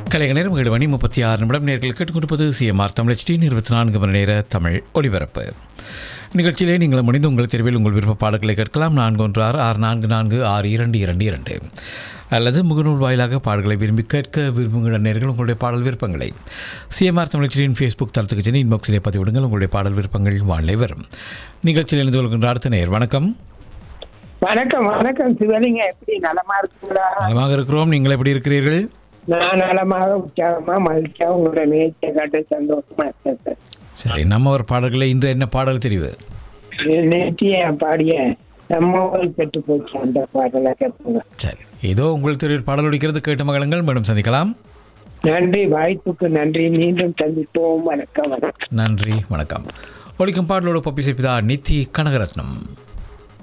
கலைக நேரம் ஏழு மணி முப்பத்தி ஆறு நிமிடம் நேர்கள் கேட்டுக்கொண்டிருப்பது சிஎம்ஆர் தமிழ் டி இருபத்தி நான்கு மணி நேர தமிழ் ஒலிபரப்பு நிகழ்ச்சியிலே நீங்கள் முடிந்து உங்கள் தெருவில் உங்கள் விருப்ப பாடல்களை கேட்கலாம் நான்கு ஒன்று ஆறு ஆறு நான்கு நான்கு ஆறு இரண்டு இரண்டு இரண்டு அல்லது முகநூல் வாயிலாக பாடல்களை விரும்பி கேட்க விரும்புகிற நேர்கள் உங்களுடைய பாடல் விருப்பங்களை சிஎம்ஆர் தமிழ்ச்சியின் ஃபேஸ்புக் தளத்துக்கு சென்று இன்பாக்ஸிலே பதிவிடுங்கள் உங்களுடைய பாடல் விருப்பங்கள் வாழை வரும் நிகழ்ச்சியில் இணைந்து கொள்கின்ற அடுத்த நேர் வணக்கம் வணக்கம் வணக்கம் சிவலிங்க எப்படி நலமா இருக்குங்களா நலமாக இருக்கிறோம் நீங்கள் எப்படி இருக்கிறீர்கள் நான் நலமாக உற்சாகமா மகிழ்ச்சியா உங்களோட நேச்சை காட்ட சந்தோஷமா இருக்கேன் சார் சரி நம்ம ஒரு பாடல்களை இன்று என்ன பாடல் தெரிவு நேற்றிய பாடிய நம்ம ஊர் கெட்டு போச்சு அந்த பாடலை கேட்போங்க சரி ஏதோ உங்கள் தெருவில் பாடல் ஒடிக்கிறது கேட்டு மகளங்கள் மீண்டும் சந்திக்கலாம் நன்றி வாய்ப்புக்கு நன்றி மீண்டும் சந்திப்போம் வணக்கம் வணக்கம் நன்றி வணக்கம் ஒழிக்கும் பாடலோட பப்பி சிப்பிதா நித்தி கனகரத்னம்